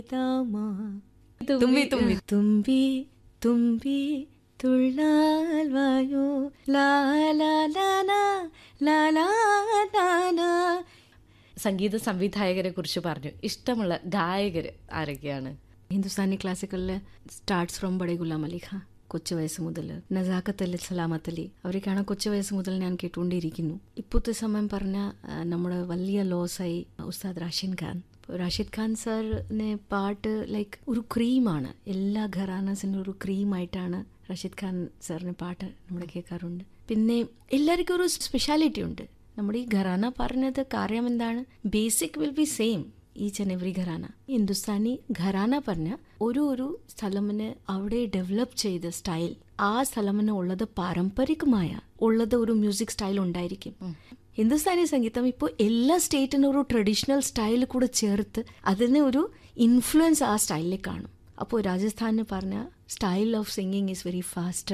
താമാ തുമ്പി തുമ്പി തുമ്പി തുമ്പി തുള്ളാൽ വായോ ലാ ലാ ലാ ലാ, ലാ ലാ ലാ ലാ. സംഗീത സംവിധായകരെ കുറിച്ച് പറഞ്ഞു ഇഷ്ടമുള്ള ഗായകർ ആരൊക്കെയാണ് ഹിന്ദുസ്ഥാനി ക്ലാസിക്കലില് സ്റ്റാർട്ട്സ് ഫ്രോം ബഡേ ഗുലാം അലി ഖാൻ കൊച്ചു വയസ്സ് മുതൽ നസാഖത്ത് അലി സലാമത്ത് അലി അവരൊക്കെയാണ് കൊച്ചു വയസ്സ് മുതൽ ഞാൻ കേട്ടുകൊണ്ടിരിക്കുന്നു ഇപ്പോഴത്തെ സമയം പറഞ്ഞ ആ, നമ്മുടെ വലിയ ലോസായി ഉസ്താദ് റാഷിദ് ഖാൻ ഇപ്പൊ റാഷിദ് ഖാൻ സാറിനെ പാട്ട് ലൈക്ക് ഒരു ക്രീമാണ് എല്ലാ ഘറാനസിൻ്റെ ഒരു ക്രീമായിട്ടാണ് റാഷിദ് ഖാൻ സാറിന് പാട്ട് നമ്മൾ കേൾക്കാറുണ്ട് പിന്നെ എല്ലാവർക്കും ഒരു സ്പെഷ്യാലിറ്റി ഉണ്ട് നമ്മുടെ ഈ ഘറാന പറഞ്ഞത് കാര്യം എന്താണ് basic will be same each and every gharana Hindustani gharana പറഞ്ഞ ഒരു ഒരു സ്ഥലമിന് അവിടെ ഡെവലപ്പ് ചെയ്ത സ്റ്റൈൽ ആ സ്ഥലമിന് ഉള്ളത് പാരമ്പരികമായ ഉള്ളത് ഒരു മ്യൂസിക് സ്റ്റൈൽ ഉണ്ടായിരിക്കും ഹിന്ദുസ്ഥാനി സംഗീതം ഇപ്പോൾ എല്ലാ സ്റ്റേറ്റിനും ഒരു ട്രഡീഷണൽ സ്റ്റൈൽ കൂടെ ചേർത്ത് അതിന് ഒരു ഇൻഫ്ലുവൻസ് ആ സ്റ്റൈലിൽ കാണും അപ്പോൾ രാജസ്ഥാനിന് പറഞ്ഞ style of singing is very fast